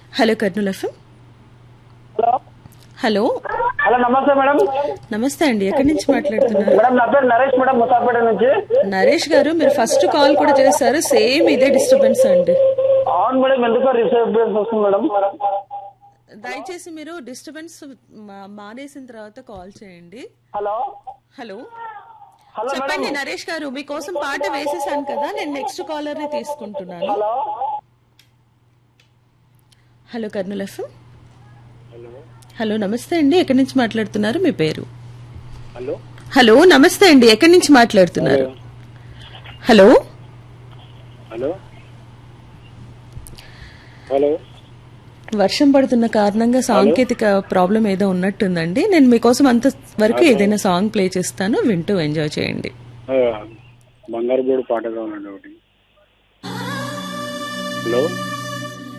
hello Kurnool FM hello hello hello నమస్తే madam నమస్తే అండి ఎక్కడి నుంచి మాట్లాడుతున్నారు మేడం నా పేరు నరేష్ మేడం ముసాపేట నుంచి నరేష్ గారు మీరు ఫస్ట్ కాల్ కూడా చేశారు సేమ్ ఇదే డిస్టర్బెన్స్ అండి అవును మేడం ఎందుకో రిసర్వేషన్ వస్తుంది మేడం దయచేసి మీరు డిస్టర్బెన్స్ మానేసిన తర్వాత కాల్ చేయండి హలో హలో హలో మేడం చెప్పండి నరేష్ గారు మీకోసం పాట వేసేసాను కదా నేను నెక్స్ట్ కాలర్ ని తీసుకుంటున్నాను hello hello Kurnool FM hello నమస్తే అండి ఎక్కడి నుంచి మాట్లాడుతున్నారు మీ పేరు హలో హలో నమస్తే అండి ఎక్కడి నుంచి మాట్లాడుతున్నారు హలో హలో హలో వర్షం పడుతున్న కారణంగా సాంకేతిక ప్రాబ్లం ఏదో ఉన్నట్టుందండి నేను మీకోసం అంత వరకు ఏదైనా సాంగ్ ప్లే చేస్తాను వింటూ ఎంజాయ్ చేయండి బంగారు బోర్డు పాట కావాలండి ఒకటి హలో